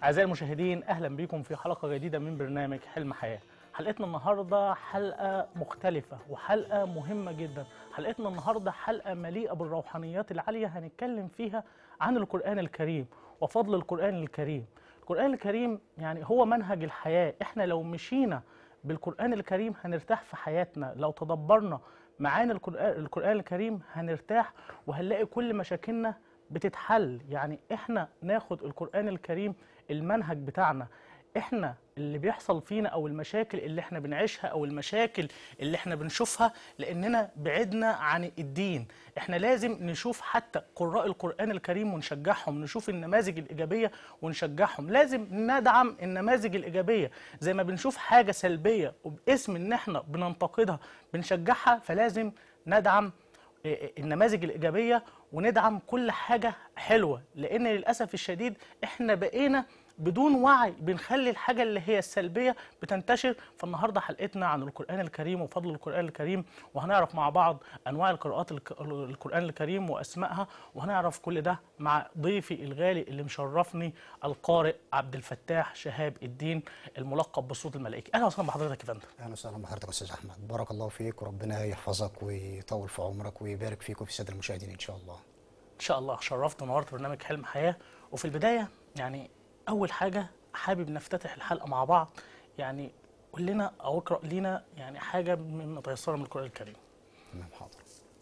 أعزائي المشاهدين أهلا بكم في حلقة جديدة من برنامج حلم حياة حلقتنا النهاردة حلقة مختلفة وحلقة مهمة جدا حلقتنا النهاردة حلقة مليئة بالروحانيات العالية هنتكلم فيها عن القرآن الكريم وفضل القرآن الكريم القرآن الكريم يعني هو منهج الحياة احنا لو مشينا بالقرآن الكريم هنرتاح في حياتنا لو تدبرنا معاني القرآن, القرآن الكريم هنرتاح وهنلاقي كل مشاكلنا بتتحل يعني احنا ناخد القرآن الكريم المنهج بتاعنا احنا اللي بيحصل فينا او المشاكل اللي احنا بنعيشها او المشاكل اللي احنا بنشوفها لاننا بعدنا عن الدين احنا لازم نشوف حتى قراء القرآن الكريم ونشجعهم نشوف النماذج الإيجابية ونشجعهم لازم ندعم النماذج الإيجابية زي ما بنشوف حاجة سلبية وباسم ان احنا بننتقدها بنشجعها فلازم ندعم النماذج الإيجابية وندعم كل حاجة حلوة لأن للأسف الشديد إحنا بقينا بدون وعي بنخلي الحاجة اللي هي السلبية بتنتشر فالنهاردة حلقتنا عن القرآن الكريم وفضل القرآن الكريم وهنعرف مع بعض أنواع القراءات القرآن الكريم وأسمائها وهنعرف كل ده مع ضيفي الغالي اللي مشرفني القارئ عبد الفتاح شهاب الدين الملقب بالصوت الملائكي أهلا وسهلا بحضرتك يا فندم اهلا وسهلا بحضرتك يا استاذ احمد بارك الله فيك وربنا يحفظك ويطول في عمرك ويبارك فيك وفي الساده المشاهدين ان شاء الله ان شاء الله شرفت ونورت برنامج حلم حياه وفي البدايه يعني اول حاجه حابب نفتتح الحلقه مع بعض يعني قول لنا او اقرا لنا يعني حاجه مما تيسر من القران الكريم تمام حاضر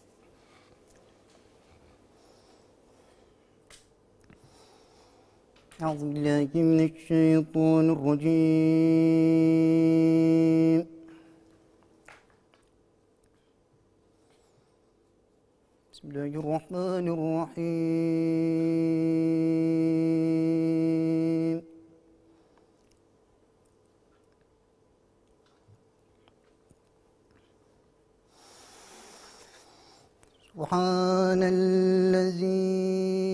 أعوذ بالله من الشيطان الرجيم بسم الله الرحمن الرحيم سبحان الذي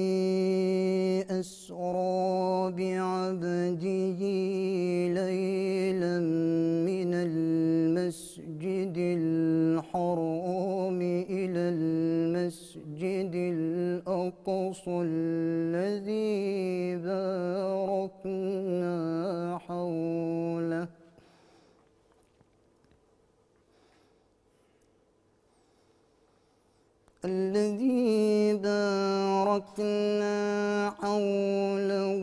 أسرى بعبده ليلا من المسجد الحرام إلى المسجد الأقصى الذي باركنا حوله الذي باركنا حوله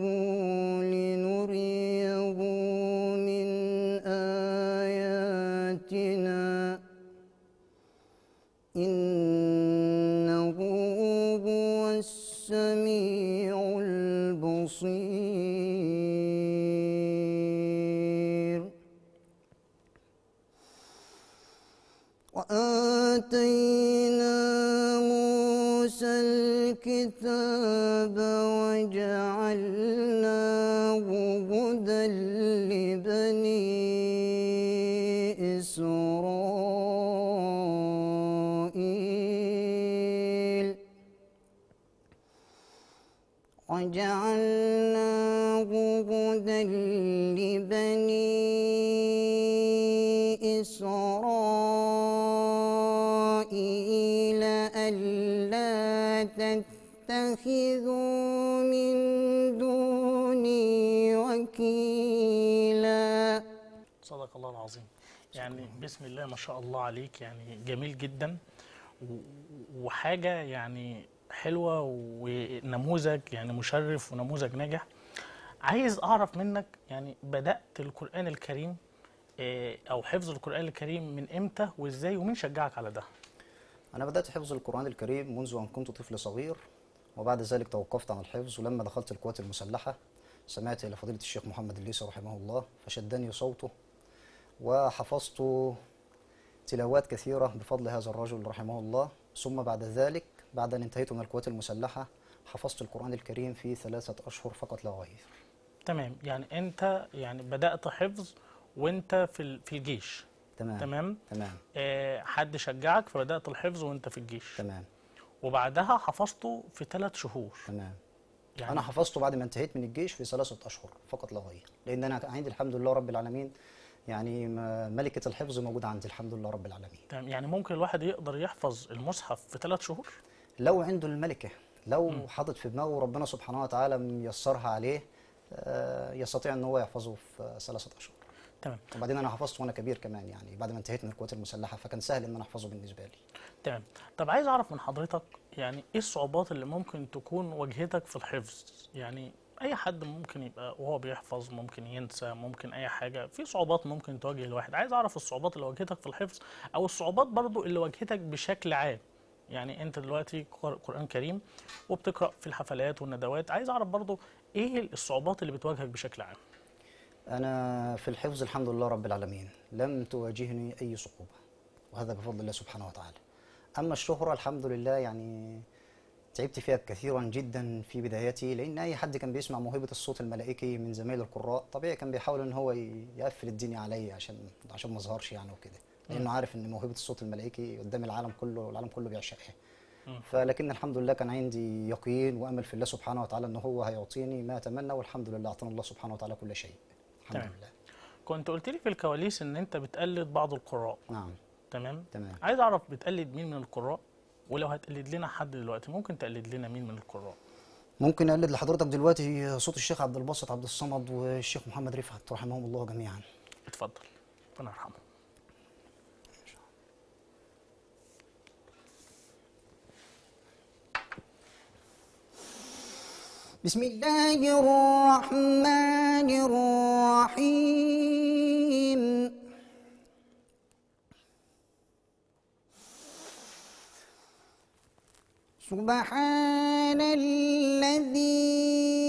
لنريه من آياتنا إنه هو السميع البصير وآتينا موسى الكتاب وجعلناه هدى لبني إسرائيل وجعلناه هدى لبني إسرائيل ألا تتخذوا من دوني وكيلا صدق الله العظيم يعني بسم الله ما شاء الله عليك يعني جميل جدا و- وحاجه يعني حلوه ونموذج يعني مشرف ونموذج ناجح عايز اعرف منك يعني بدات القران الكريم آه، او حفظ القران الكريم من امتى وازاي ومين شجعك على ده أنا بدأت حفظ القرآن الكريم منذ أن كنت طفل صغير وبعد ذلك توقفت عن الحفظ ولما دخلت القوات المسلحة سمعت إلى فضيلة الشيخ محمد الليثي رحمه الله فشدني صوته وحفظت تلاوات كثيرة بفضل هذا الرجل رحمه الله ثم بعد ذلك بعد أن انتهيت من القوات المسلحة حفظت القرآن الكريم في ثلاثة أشهر فقط لا غير تمام يعني انت يعني بدات حفظ وانت في ال- في الجيش تمام تمام تمام آه، حد شجعك فبدات الحفظ وانت في الجيش تمام وبعدها حفظته في ثلاث شهور تمام يعني انا حفظته بعد ما انتهيت من الجيش في ثلاثه اشهر فقط لا غير لان انا عندي الحمد لله رب العالمين يعني م- ملكه الحفظ موجوده عندي الحمد لله رب العالمين تمام يعني ممكن الواحد يقدر يحفظ المصحف في ثلاث شهور لو عنده الملكه لو حاطط في دماغه ربنا سبحانه وتعالى ميسرها عليه آه، يستطيع ان هو يحفظه في ثلاثه اشهر تمام وبعدين انا حفظته وانا كبير كمان يعني بعد ما انتهيت من القوات المسلحه فكان سهل ان انا احفظه بالنسبه لي تمام طب عايز اعرف من حضرتك يعني ايه الصعوبات اللي ممكن تكون واجهتك في الحفظ يعني اي حد ممكن يبقى وهو بيحفظ ممكن ينسى ممكن اي حاجه في صعوبات ممكن تواجه الواحد عايز اعرف الصعوبات اللي واجهتك في الحفظ او الصعوبات برضو اللي واجهتك بشكل عام يعني انت دلوقتي قر- قران كريم وبتقرا في الحفلات والندوات عايز اعرف برضو ايه الصعوبات اللي بتواجهك بشكل عام انا في الحفظ الحمد لله رب العالمين لم تواجهني اي صعوبه وهذا بفضل الله سبحانه وتعالى اما الشهره الحمد لله يعني تعبت فيها كثيرا جدا في بدايتي لان اي حد كان بيسمع موهبه الصوت الملائكي من زمايل القراء طبيعي كان بيحاول ان هو ي- يقفل الدنيا عليا عشان عشان ما اظهرش يعني وكده لانه عارف ان موهبه الصوت الملائكي قدام العالم كله العالم كله بيعشقها فلكن الحمد لله كان عندي يقين وامل في الله سبحانه وتعالى ان هو هيعطيني ما اتمنى والحمد لله اعطانا الله سبحانه وتعالى كل شيء الحمد تمام. لله كنت قلت لي في الكواليس ان انت بتقلد بعض القراء نعم تمام تمام عايز اعرف بتقلد مين من القراء ولو هتقلد لنا حد دلوقتي ممكن تقلد لنا مين من القراء ممكن اقلد لحضرتك دلوقتي صوت الشيخ عبد الباسط عبد الصمد والشيخ محمد رفعت رحمهم الله جميعا اتفضل ربنا يرحمه بسم الله الرحمن الرحيم سبحان الذي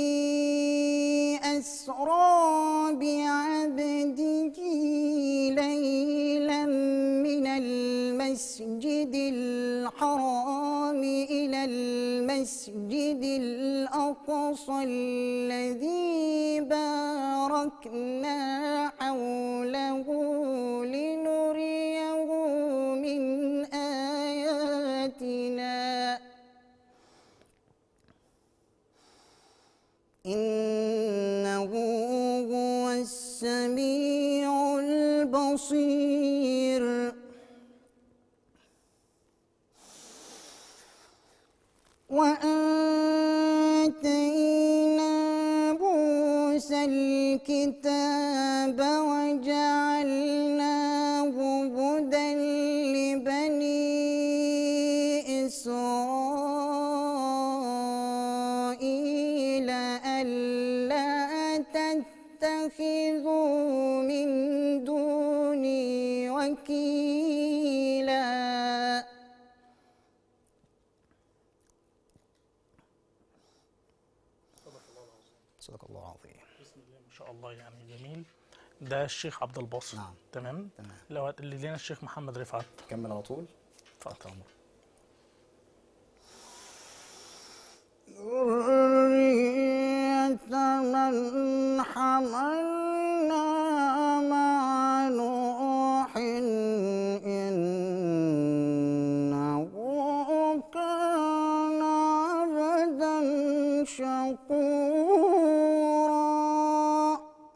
أسرى بعبده ليلا من المسجد الحرام إلى المسجد الأقصى الذي باركنا حوله لنريه من آياتنا إنه هو السميع البصير وآتينا موسى الكتاب وجعلناه هدى لبني إسرائيل ألا تتخذوا من دوني وكيلا صدق الله العظيم بسم الله ما شاء الله يعني جميل ده الشيخ عبد الباسط نعم. تمام تمام لو هتقلد لنا الشيخ محمد رفعت كمل على طول اتفضل تحت أمرك ذرية من حملنا مع نوح إنه كان عبدا شكورا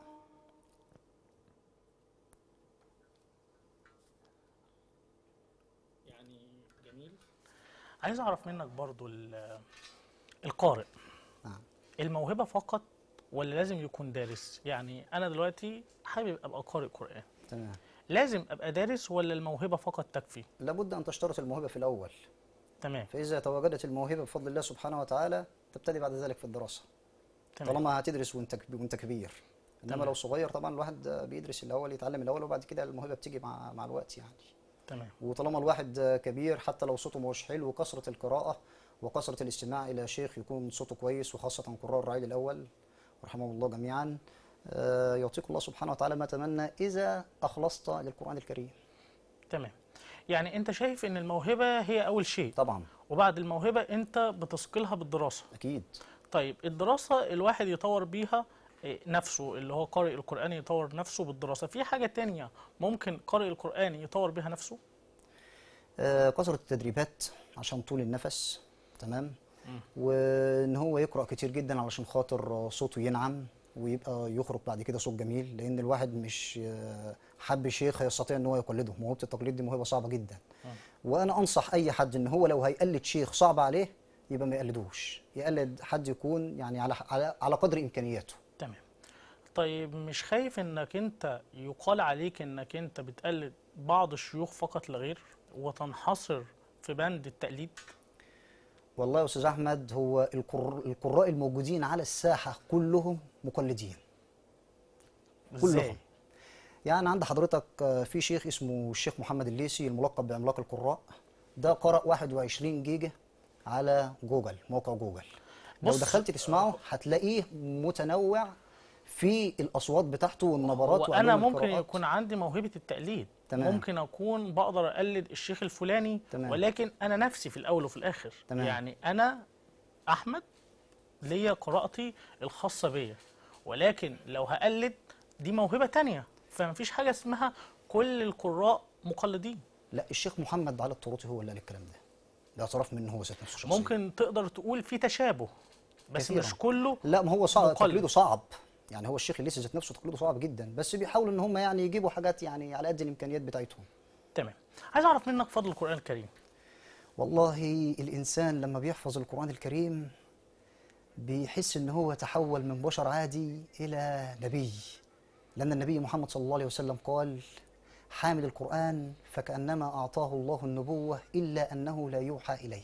يعني جميل عايز اعرف منك برضو ال- القارئ نعم الموهبة فقط ولا لازم يكون دارس يعني انا دلوقتي حابب ابقى قارئ قرآن تمام لازم ابقى دارس ولا الموهبة فقط تكفي لابد أن تشترط الموهبة في الأول تمام فإذا تواجدت الموهبة بفضل الله سبحانه وتعالى تبتدي بعد ذلك في الدراسة تمام طالما هتدرس وانت كب- وانت كبير انما تمام. لو صغير طبعا الواحد بيدرس الاول يتعلم الاول وبعد كده الموهبه بتيجي مع مع الوقت يعني تمام وطالما الواحد كبير حتى لو صوته مش حلو كثره القراءه وكثره الاستماع الى شيخ يكون صوته كويس وخاصه قراء الرعيل الاول رحمهم الله جميعا آه، يعطيك الله سبحانه وتعالى ما تمنى اذا اخلصت للقران الكريم تمام يعني انت شايف ان الموهبة هي اول شيء طبعا وبعد الموهبة انت بتثقلها بالدراسة اكيد طيب الدراسة الواحد يطور بيها إيه، نفسه اللي هو قارئ القرآن يطور نفسه بالدراسة في حاجة تانية ممكن قارئ القرآن يطور بيها نفسه آه، كثرة التدريبات عشان طول النفس تمام وان هو يقرا كتير جدا علشان خاطر صوته ينعم ويبقى يخرج بعد كده صوت جميل لان الواحد مش آه، حب شيخ يستطيع ان هو يقلده موهبه التقليد دي موهبه صعبه جدا وانا انصح اي حد ان هو لو هيقلد شيخ صعب عليه يبقى ما يقلدوش يقلد حد يكون يعني على على, على قدر امكانياته تمام طيب مش خايف انك انت يقال عليك انك انت بتقلد بعض الشيوخ فقط لا غير وتنحصر في بند التقليد والله يا استاذ احمد هو القر... القراء الموجودين على الساحه كلهم مقلدين ازاي كلهم. يعني عند حضرتك آه، في شيخ اسمه الشيخ محمد الليسي الملقب بعملاق القراء ده قرأ 21 جيجا على جوجل موقع جوجل لو بص، دخلت تسمعه هتلاقيه متنوع في الاصوات بتاعته والنبرات وانا وعلوم ممكن القراءات. يكون عندي موهبه التقليد تمام. ممكن اكون بقدر اقلد الشيخ الفلاني تمام. ولكن انا نفسي في الاول وفي الاخر تمام. يعني انا احمد ليا قراءتي الخاصه بيا ولكن لو هقلد دي موهبه تانية فمفيش حاجه اسمها كل القراء مقلدين لا الشيخ محمد علي الطروطي هو اللي قال الكلام ده ده اعتراف منه هو ذات نفسه شخصيا ممكن تقدر تقول في تشابه بس كثيراً. مش كله لا ما هو صعب مقلد. تقليده صعب يعني هو الشيخ الليسي ذات نفسه تقليده صعب جدا بس بيحاولوا ان هم يعني يجيبوا حاجات يعني على قد الامكانيات بتاعتهم تمام عايز اعرف منك فضل القران الكريم والله الانسان لما بيحفظ القران الكريم بيحس ان هو تحول من بشر عادي الى نبي لان النبي محمد صلى الله عليه وسلم قال حامل القران فكانما اعطاه الله النبوه الا انه لا يوحى اليه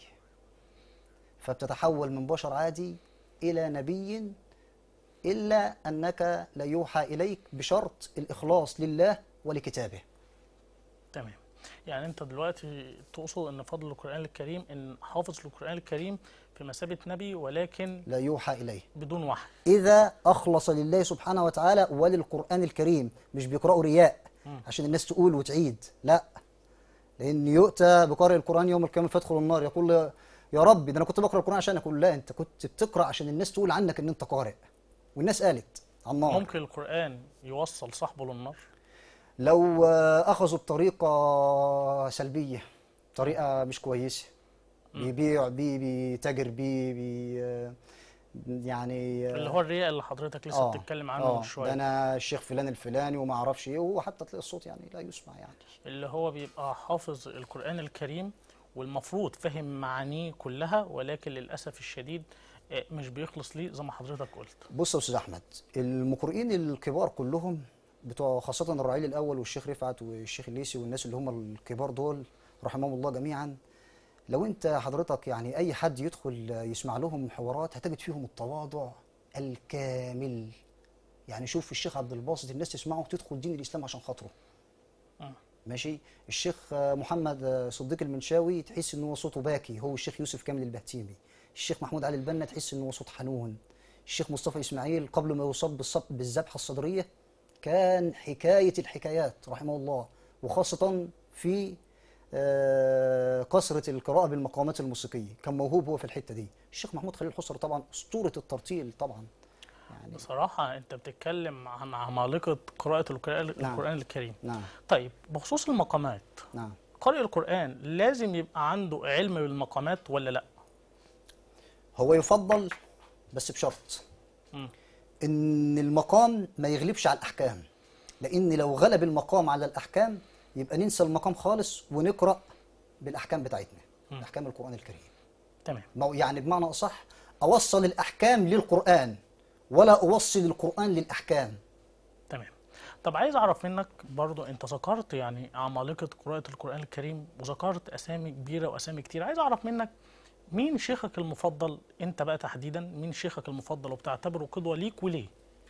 فبتتحول من بشر عادي الى نبي الا انك لا يوحى اليك بشرط الاخلاص لله ولكتابه تمام يعني انت دلوقتي تقصد ان فضل القران الكريم ان حافظ القران الكريم في مثابه نبي ولكن لا يوحى اليه بدون وحي إذا أخلص لله سبحانه وتعالى وللقرآن الكريم مش بيقرأوا رياء مم. عشان الناس تقول وتعيد لا لأن يؤتى بقارئ القرآن يوم القيامة فيدخل النار يقول له يا رب ده أنا كنت بقرأ القرآن عشان أقول لا أنت كنت بتقرأ عشان الناس تقول عنك إن أنت قارئ والناس قالت على النار ممكن القران يوصل صاحبه للنار لو آه، أخذوا بطريقة سلبية طريقة مش كويسة بيبيع بيه بيتاجر بيه بي آه، يعني آه، اللي هو الرياء اللي حضرتك لسه بتتكلم عنه آه، من ده شويه انا الشيخ فلان الفلاني وما اعرفش ايه وحتى تلاقي الصوت يعني لا يسمع يعني اللي هو بيبقى حافظ القران الكريم والمفروض فهم معانيه كلها ولكن للاسف الشديد آه، مش بيخلص ليه زي ما حضرتك قلت بص يا استاذ احمد المقرئين الكبار كلهم بتوع خاصه الرعيل الاول والشيخ رفعت والشيخ الليسي والناس اللي هم الكبار دول رحمهم الله جميعا لو انت حضرتك يعني اي حد يدخل يسمع لهم حوارات هتجد فيهم التواضع الكامل يعني شوف الشيخ عبد الباسط الناس تسمعه تدخل دين الاسلام عشان خاطره آه. ماشي الشيخ آه، محمد آه، صديق المنشاوي تحس ان هو صوته باكي هو الشيخ يوسف كامل البهتيمي الشيخ محمود علي البنا تحس ان هو صوت حنون الشيخ مصطفى اسماعيل قبل ما يصاب بالصب بالذبحه الصدريه كان حكايه الحكايات رحمه الله وخاصه في آه، كثره القراءه بالمقامات الموسيقيه كان موهوب هو في الحته دي الشيخ محمود خليل الحصري طبعا اسطوره الترتيل طبعا يعني بصراحه انت بتتكلم عن عمالقه قراءه القران نعم. القرآن الكريم نعم طيب بخصوص المقامات نعم قارئ القرآن لازم يبقى عنده علم بالمقامات ولا لا؟ هو يفضل بس بشرط مم. ان المقام ما يغلبش على الاحكام لان لو غلب المقام على الاحكام يبقى ننسى المقام خالص ونقرا بالاحكام بتاعتنا مم. احكام القران الكريم تمام ما هو يعني بمعنى اصح اوصل الاحكام للقران ولا اوصل القران للاحكام تمام طب عايز اعرف منك برضو انت ذكرت يعني عمالقة قراءة القرآن الكريم وذكرت اسامي كبيرة واسامي كتير عايز اعرف منك مين شيخك المفضل انت بقى تحديدا مين شيخك المفضل وبتعتبره قدوة ليك وليه؟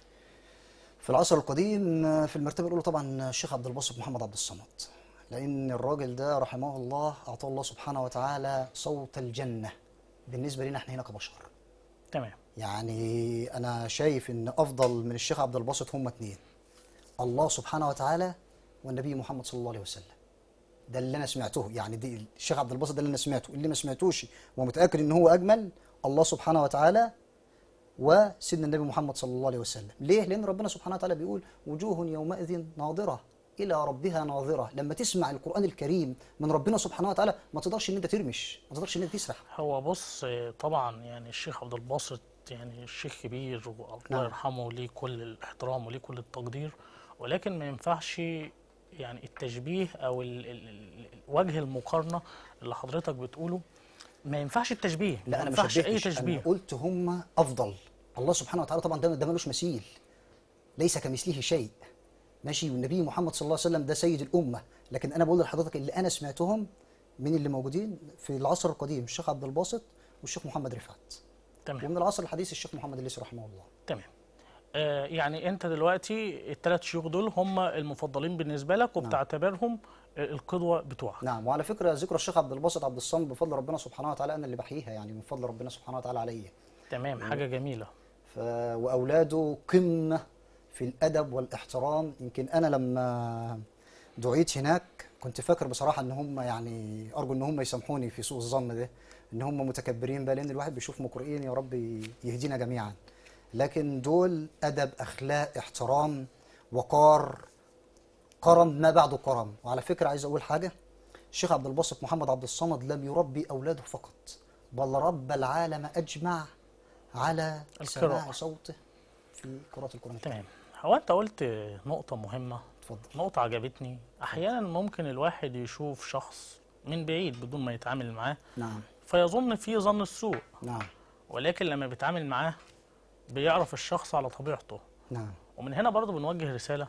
في العصر القديم آه، في المرتبه الاولى طبعا الشيخ عبد الباسط محمد عبد الصمد لان الراجل ده رحمه الله اعطاه الله سبحانه وتعالى صوت الجنه بالنسبه لنا احنا هنا كبشر تمام يعني انا شايف ان افضل من الشيخ عبد الباسط هم اتنين الله سبحانه وتعالى والنبي محمد صلى الله عليه وسلم ده اللي انا سمعته يعني دي الشيخ عبد الباسط ده اللي انا سمعته اللي ما سمعتوش ومتاكد ان هو اجمل الله سبحانه وتعالى وسيدنا النبي محمد صلى الله عليه وسلم ليه لان ربنا سبحانه وتعالى بيقول وجوه يومئذ ناظره الى ربها ناظره لما تسمع القران الكريم من ربنا سبحانه وتعالى ما تقدرش ان انت ترمش ما تقدرش ان انت تسرح هو بص طبعا يعني الشيخ عبد الباسط يعني الشيخ كبير والله نعم. يرحمه ليه كل الاحترام وليه كل التقدير ولكن ما ينفعش يعني التشبيه او ال ال ال وجه المقارنه اللي حضرتك بتقوله ما ينفعش التشبيه لا ما انا ما ينفعش اي شبهتش انا تشبيه قلت هم افضل الله سبحانه وتعالى طبعا ده ده ملوش مثيل ليس كمثله شيء ماشي والنبي محمد صلى الله عليه وسلم ده سيد الامه لكن انا بقول لحضرتك اللي انا سمعتهم من اللي موجودين في العصر القديم الشيخ عبد الباسط والشيخ محمد رفعت تمام ومن العصر الحديث الشيخ محمد الليثي رحمه الله تمام آه يعني انت دلوقتي الثلاث شيوخ دول هم المفضلين بالنسبه لك وبتعتبرهم آه، القدوه بتوعك نعم وعلى فكره ذكر الشيخ عبد الباسط عبد الصمد بفضل ربنا سبحانه وتعالى انا اللي بحييها يعني من فضل ربنا سبحانه وتعالى عليا تمام حاجه جميله ف... واولاده قمه في الادب والاحترام يمكن انا لما دعيت هناك كنت فاكر بصراحه ان هم يعني ارجو ان هم يسامحوني في سوء الظن ده ان هم متكبرين بقى لان الواحد بيشوف مقرئين يا رب يهدينا جميعا لكن دول ادب اخلاق احترام وقار كرم ما بعده كرم وعلى فكره عايز اقول حاجه الشيخ عبد الباسط محمد عبد الصمد لم يربي اولاده فقط بل ربى العالم اجمع على سماع القراءة. صوته في قراءة القرآن الكريم تمام هو انت قلت نقطه مهمه اتفضل نقطه عجبتني احيانا ممكن الواحد يشوف شخص من بعيد بدون ما يتعامل معاه نعم فيظن فيه ظن السوء نعم ولكن لما بيتعامل معاه بيعرف الشخص على طبيعته نعم ومن هنا برضه بنوجه رساله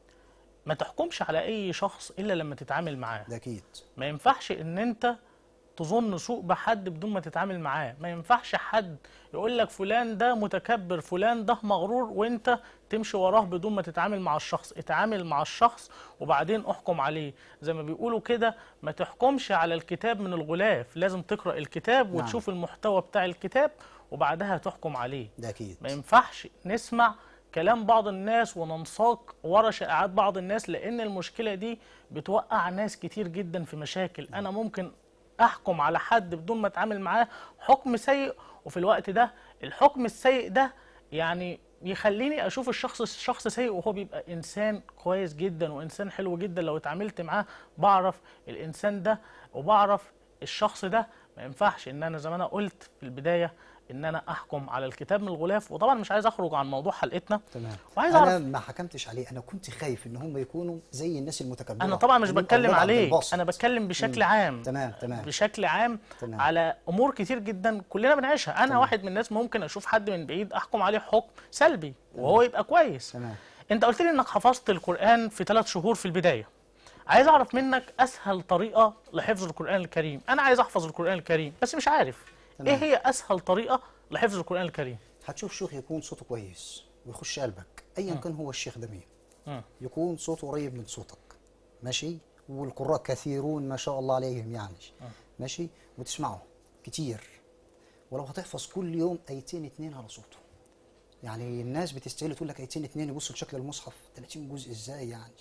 ما تحكمش على اي شخص الا لما تتعامل معاه ده أكيد ما ينفعش ان انت تظن سوء بحد بدون ما تتعامل معاه ما ينفعش حد يقول لك فلان ده متكبر فلان ده مغرور وانت تمشي وراه بدون ما تتعامل مع الشخص اتعامل مع الشخص وبعدين احكم عليه زي ما بيقولوا كده ما تحكمش على الكتاب من الغلاف لازم تقرأ الكتاب نعم. وتشوف المحتوى بتاع الكتاب وبعدها تحكم عليه ده أكيد ما ينفعش نسمع كلام بعض الناس وننساق ورا شائعات بعض الناس لان المشكله دي بتوقع ناس كتير جدا في مشاكل انا ممكن احكم على حد بدون ما اتعامل معاه حكم سيء وفي الوقت ده الحكم السيء ده يعني يخليني اشوف الشخص الشخص سيء وهو بيبقى انسان كويس جدا وانسان حلو جدا لو اتعاملت معاه بعرف الانسان ده وبعرف الشخص ده ما ينفعش ان انا زي ما انا قلت في البدايه ان انا احكم على الكتاب من الغلاف وطبعا مش عايز اخرج عن موضوع حلقتنا تمام وعايز أنا اعرف ما حكمتش عليه أنا كنت خايف إن هم يكونوا زي الناس المتكبرة انا طبعا مش من بتكلم أولاد عبد عليك الباسط. انا بتكلم بشكل مم. عام تمام تمام بشكل عام تمام. على امور كتير جدا كلنا بنعيشها انا تمام. واحد من الناس ممكن اشوف حد من بعيد احكم عليه حكم سلبي وهو يبقى كويس تمام انت قلت لي انك حفظت القران في ثلاث شهور في البدايه عايز اعرف منك اسهل طريقه لحفظ القران الكريم انا عايز احفظ القران الكريم بس مش عارف تمام. ايه هي اسهل طريقه لحفظ القران الكريم هتشوف شيخ يكون صوته كويس ويخش قلبك أيا كان هو الشيخ ده مين مم. يكون صوته قريب من صوتك ماشي والقراء كثيرون ما شاء الله عليهم يعني ماشي وتسمعه كتير ولو هتحفظ كل يوم ايتين اتنين على صوته يعني الناس بتستهل تقول لك ايتين اتنين يبصوا لشكل المصحف 30 جزء ازاي يعني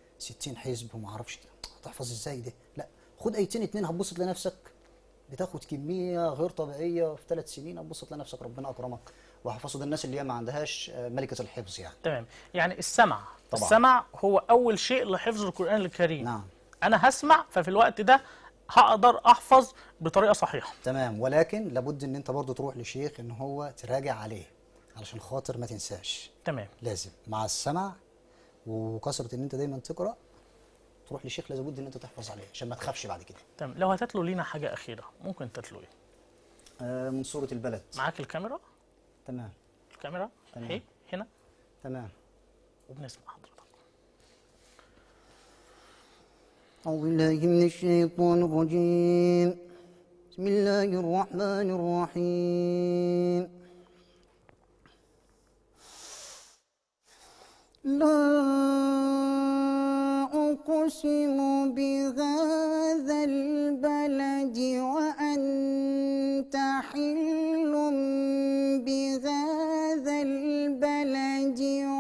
60 حزب وما اعرفش هتحفظ ازاي ده لا خد ايتين اتنين هتبسط لنفسك بتاخد كميه غير طبيعيه في ثلاث سنين هتبسط لنفسك ربنا اكرمك وحفظه ده الناس اللي هي ما عندهاش آه، ملكه الحفظ يعني تمام يعني السمع طبعا. السمع هو اول شيء لحفظ القران الكريم نعم انا هسمع ففي الوقت ده هقدر احفظ بطريقه صحيحه تمام ولكن لابد ان انت برضو تروح لشيخ ان هو تراجع عليه علشان خاطر ما تنساش تمام لازم مع السمع وكثره ان انت دايما تقرا تروح لشيخ لازم بد ان انت تحفظ عليه عشان ما تخافش بعد كده تمام لو هتتلو لينا حاجه اخيره ممكن تتلو ايه آه من سوره البلد معاك الكاميرا تمام الكاميرا تمام. اهي هنا تمام وبنسمع حضرتك أعوذ بالله من الشيطان الرجيم بسم الله الرحمن الرحيم لا أقسم بهذا البلد وأنت حل بهذا البلد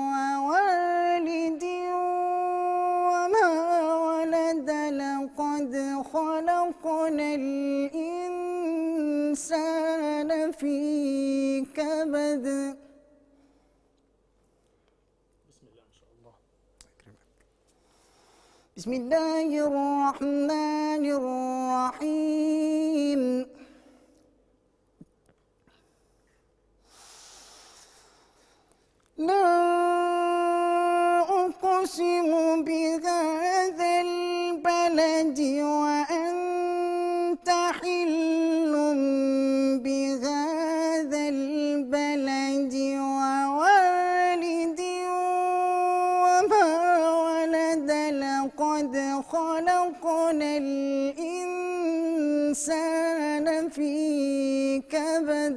ووالد وما ولد لقد خلقنا الإنسان في كبد بسم الله الرحمن الرحيم لا أقسم بهذا البلد وأنت حل بهذا البلد ولقد خلقنا الإنسان في كبد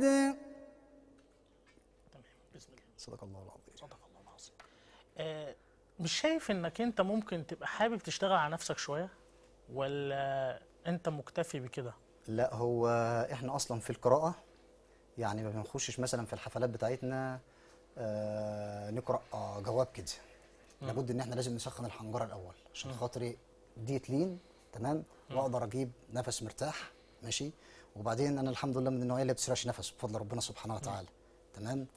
تمام بسم الله صدق الله العظيم صدق الله العظيم آه مش شايف انك انت ممكن تبقى حابب تشتغل على نفسك شويه ولا انت مكتفي بكده لا هو احنا اصلا في القراءة يعني ما بنخشش مثلا في الحفلات بتاعتنا آه نقرأ آه جواب كده لابد ان احنا لازم نسخن الحنجرة الاول عشان خاطري ديت لين تمام واقدر اجيب نفس مرتاح ماشي وبعدين انا الحمد لله من النوعيه اللي ما بتسرقش نفس بفضل ربنا سبحانه وتعالى تمام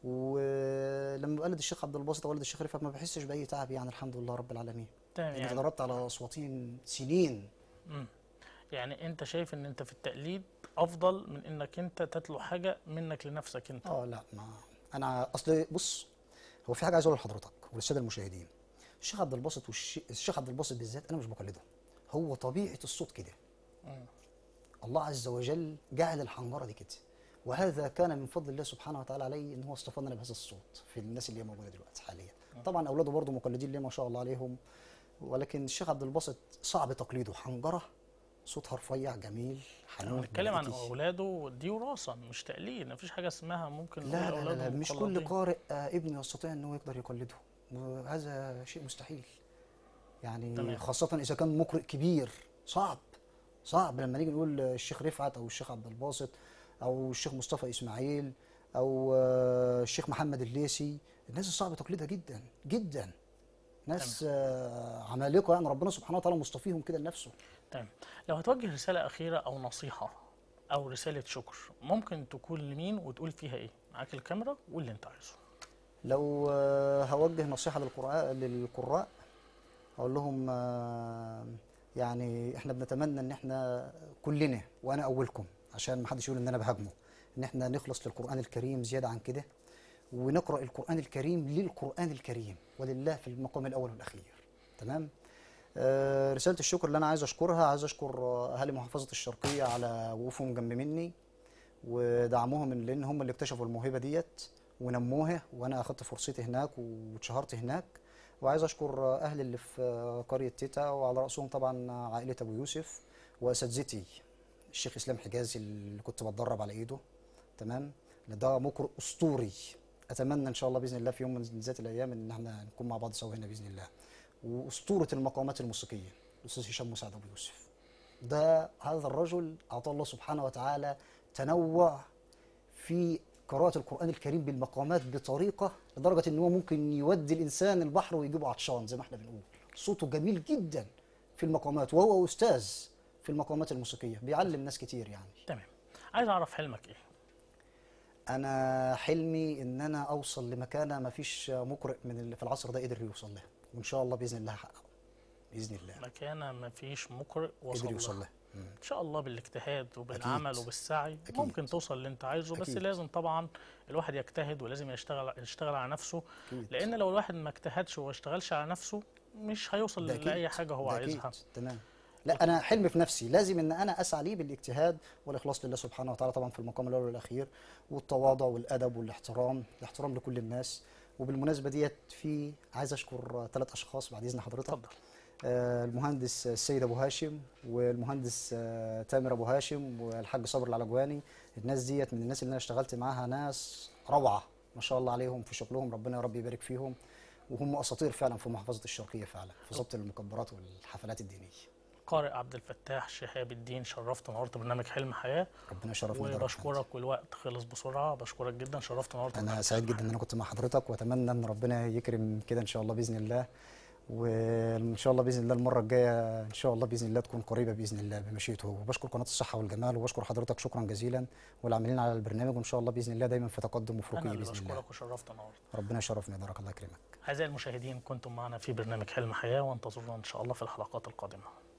ولما بقلد الشيخ عبد الباسط او والد الشيخ رفعت ما بحسش باي تعب يعني الحمد لله رب العالمين تمام يعني يعني, تدربت على اصواتين سنين مم. يعني انت شايف ان انت في التقليد افضل من انك انت تتلو حاجه منك لنفسك انت اه لا ما انا اصل بص هو في حاجه عايز اقولها لحضرتك وللساده المشاهدين الشيخ عبد الباسط والشيخ عبد الباسط بالذات انا مش بقلده هو طبيعه الصوت كده مم. الله عز وجل جعل الحنجره دي كده وهذا كان من فضل الله سبحانه وتعالى علي ان هو اصطفانا بهذا الصوت في الناس اللي هي موجوده دلوقتي حاليا طبعا اولاده برضه مقلدين ليه ما شاء الله عليهم ولكن الشيخ عبد الباسط صعب تقليده حنجره صوتها رفيع جميل حنون بنتكلم عن ملائكي. اولاده دي وراثه مش تقليد مفيش حاجه اسمها ممكن لا نقول لا, لا, لا أولادهم مش كل مقلدين. قارئ آه، ابنه يستطيع انه يقدر يقلده وهذا شيء مستحيل يعني تمام. خاصة إذا كان مقرئ كبير صعب صعب لما نيجي نقول الشيخ رفعت أو الشيخ عبد الباسط أو الشيخ مصطفى إسماعيل أو آه، الشيخ محمد الليسي الناس الصعب تقليدها جدا جدا ناس آه، عمالقة يعني ربنا سبحانه وتعالى مصطفيهم كده لنفسه تمام لو هتوجه رساله اخيره او نصيحه او رساله شكر ممكن تكون لمين وتقول فيها ايه معاك الكاميرا واللي انت عايزه لو آه، هوجه نصيحة للقراء للقراء أقول لهم آه، يعني إحنا بنتمنى إن إحنا كلنا وأنا أولكم عشان ما حدش يقول إن أنا بهاجمه إن إحنا نخلص للقرآن الكريم زيادة عن كده ونقرأ القرآن الكريم للقرآن الكريم ولله في المقام الأول والأخير تمام آه، رسالة الشكر اللي أنا عايز أشكرها عايز أشكر آه، أهالي محافظة الشرقية على وقوفهم جنب مني ودعمهم لان هم اللي اكتشفوا الموهبه ديت ونموها وانا اخدت فرصتي هناك واتشهرت هناك وعايز اشكر اهلي اللي في قريه تيتا وعلى راسهم طبعا عائله ابو يوسف واساتذتي الشيخ اسلام حجازي اللي كنت بتدرب على ايده تمام اللي ده مقرئ اسطوري اتمنى ان شاء الله باذن الله في يوم من ذات الايام ان احنا نكون مع بعض سوا هنا باذن الله واسطوره المقامات الموسيقيه الاستاذ هشام مساعد ابو يوسف ده هذا الرجل اعطاه الله سبحانه وتعالى تنوع في قراءة القرآن الكريم بالمقامات بطريقة لدرجة ان هو ممكن يودي الانسان البحر ويجيبه عطشان زي ما احنا بنقول صوته جميل جدا في المقامات وهو استاذ في المقامات الموسيقية بيعلم ناس كتير يعني تمام عايز اعرف حلمك ايه انا حلمي ان انا اوصل لمكانة ما فيش مقرئ من اللي في العصر ده قدر يوصل لها وان شاء الله باذن الله هحققه باذن الله مكانه ما فيش مقرئ وصل قدر لها. يوصل لها مم. ان شاء الله بالاجتهاد وبالعمل أكيد. وبالسعي أكيد. ممكن توصل اللي انت عايزه بس أكيد. لازم طبعا الواحد يجتهد ولازم يشتغل يشتغل على نفسه أكيد. لان لو الواحد ما اجتهدش وما اشتغلش على نفسه مش هيوصل ده أكيد. لاي حاجه هو ده عايزها أكيد. تمام لا انا حلمي في نفسي لازم ان انا اسعى ليه بالاجتهاد والاخلاص لله سبحانه وتعالى طبعا في المقام الاول والاخير والتواضع والادب والاحترام الاحترام لكل الناس وبالمناسبه ديت في عايز اشكر ثلاث اشخاص بعد اذن حضرتك اتفضل آه، المهندس السيد ابو هاشم والمهندس آه، تامر ابو هاشم والحاج صبر العلجواني الناس ديت من الناس اللي انا اشتغلت معاها ناس روعه ما شاء الله عليهم في شغلهم ربنا يا رب يبارك فيهم وهم اساطير فعلا في محافظه الشرقيه فعلا في ضبط المكبرات والحفلات الدينيه قارئ عبد الفتاح شهاب الدين شرفت ونورت برنامج حلم حياه ربنا يشرفنا ويبارك فيك. وبشكرك والوقت خلص بسرعه بشكرك جدا شرفت ونورت انا برنامج سعيد حلم جدا ان انا كنت مع حضرتك واتمنى ان ربنا يكرم كده ان شاء الله باذن الله وان شاء الله باذن الله المره الجايه ان شاء الله باذن الله تكون قريبه باذن الله بمشيئته هو وبشكر قناه الصحه والجمال وبشكر حضرتك شكرا جزيلا والعاملين على البرنامج وان شاء الله باذن الله دايما في تقدم انا وفروقيه اللي باذن الله بشكرك وشرفت ونورت ربنا يشرفنا بارك الله يكرمك اعزائي المشاهدين كنتم معنا في برنامج حلم حياه وانتظرونا ان شاء الله في الحلقات القادمه